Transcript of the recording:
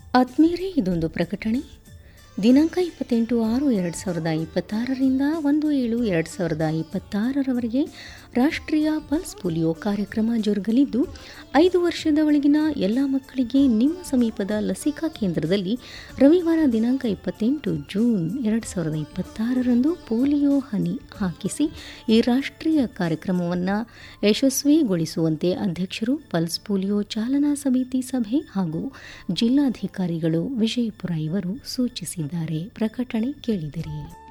ಆತ್ಮೀಯರೇ ಇದೊಂದು ಪ್ರಕಟಣೆ ದಿನಾಂಕ ಇಪ್ಪತ್ತೆಂಟು ಆರು ಎರಡು ಸಾವಿರದ ಇಪ್ಪತ್ತಾರರಿಂದ ಒಂದು ಏಳು ಎರಡು ಸಾವಿರದ ಇಪ್ಪತ್ತಾರರವರೆಗೆ ರಾಷ್ಟ್ರೀಯ ಪಲ್ಸ್ ಪೋಲಿಯೋ ಕಾರ್ಯಕ್ರಮ ಜರುಗಲಿದ್ದು ಐದು ವರ್ಷದ ಒಳಗಿನ ಎಲ್ಲ ಮಕ್ಕಳಿಗೆ ನಿಮ್ಮ ಸಮೀಪದ ಲಸಿಕಾ ಕೇಂದ್ರದಲ್ಲಿ ರವಿವಾರ ದಿನಾಂಕ ಇಪ್ಪತ್ತೆಂಟು ಜೂನ್ ಎರಡು ಸಾವಿರದ ಇಪ್ಪತ್ತಾರರಂದು ಪೋಲಿಯೋ ಹನಿ ಹಾಕಿಸಿ ಈ ರಾಷ್ಟ್ರೀಯ ಕಾರ್ಯಕ್ರಮವನ್ನು ಯಶಸ್ವಿಗೊಳಿಸುವಂತೆ ಅಧ್ಯಕ್ಷರು ಪಲ್ಸ್ ಪೋಲಿಯೋ ಚಾಲನಾ ಸಮಿತಿ ಸಭೆ ಹಾಗೂ ಜಿಲ್ಲಾಧಿಕಾರಿಗಳು ವಿಜಯಪುರ ಇವರು ಸೂಚಿಸಿದ್ದಾರೆ ಪ್ರಕಟಣೆ ಕೇಳಿದಿರಿ